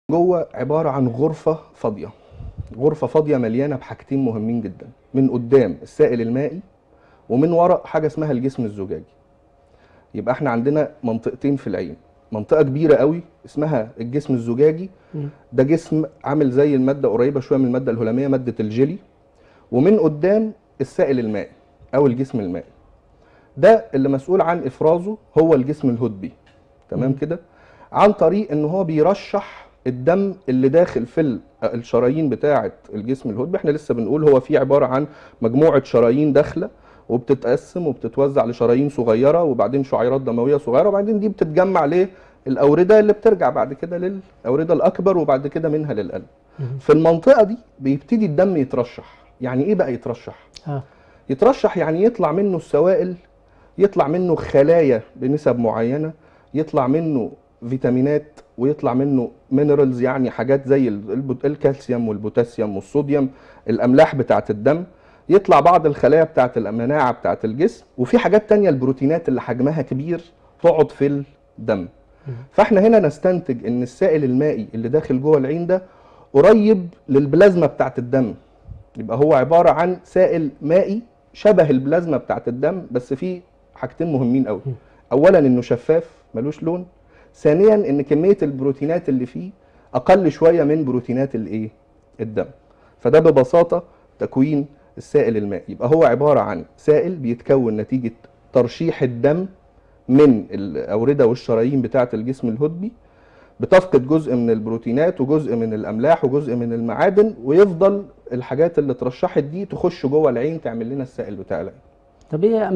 جوه عباره عن غرفه فاضيه غرفه فاضيه مليانه بحاجتين مهمين جدا من قدام السائل المائي ومن ورا حاجه اسمها الجسم الزجاجي يبقى احنا عندنا منطقتين في العين منطقه كبيره قوي اسمها الجسم الزجاجي مم. ده جسم عامل زي الماده قريبه شويه من الماده الهلاميه ماده الجيلي ومن قدام السائل المائي او الجسم المائي ده اللي مسؤول عن افرازه هو الجسم الهدبي تمام مم. كده عن طريق ان هو بيرشح الدم اللي داخل في ال- الشرايين بتاعه الجسم الهدبي احنا لسه بنقول هو في عباره عن مجموعه شرايين داخله وبتتقسم وبتتوزع لشرايين صغيره وبعدين شعيرات دمويه صغيره وبعدين دي بتتجمع للاورده اللي بترجع بعد كده للاورده الاكبر وبعد كده منها للقلب مم. في المنطقه دي بيبتدي الدم يترشح يعني ايه بقى يترشح اه يترشح يعني يطلع منه السوائل يطلع منه خلايا بنسب معينه يطلع منه فيتامينات ويطلع منه مينرالز يعني حاجات زي ال- البو- الكالسيوم والبوتاسيوم والصوديوم الاملاح بتاعه الدم يطلع بعض الخلايا بتاعه المناعه بتاعه الجسم وفي حاجات تانية البروتينات اللي حجمها كبير تقعد في الدم مم. فاحنا هنا نستنتج ان السائل المائي اللي داخل جوه العين ده قريب للبلازما بتاعه الدم يبقى هو عباره عن سائل مائي شبه البلازما بتاعه الدم بس فيه حاجتين مهمين قوي م. اولا انه شفاف ملوش لون ثانيا ان كميه البروتينات اللي فيه اقل شويه من بروتينات الايه الدم فده ببساطه تكوين السائل المائي يبقى هو عباره عن سائل بيتكون نتيجه ترشيح الدم من الاورده والشرايين بتاعه الجسم الهدبي بتفقد جزء من البروتينات وجزء من الاملاح وجزء من المعادن ويفضل الحاجات اللي اترشحت دي تخش جوه العين تعمل لنا السائل بتاع العين طب ايه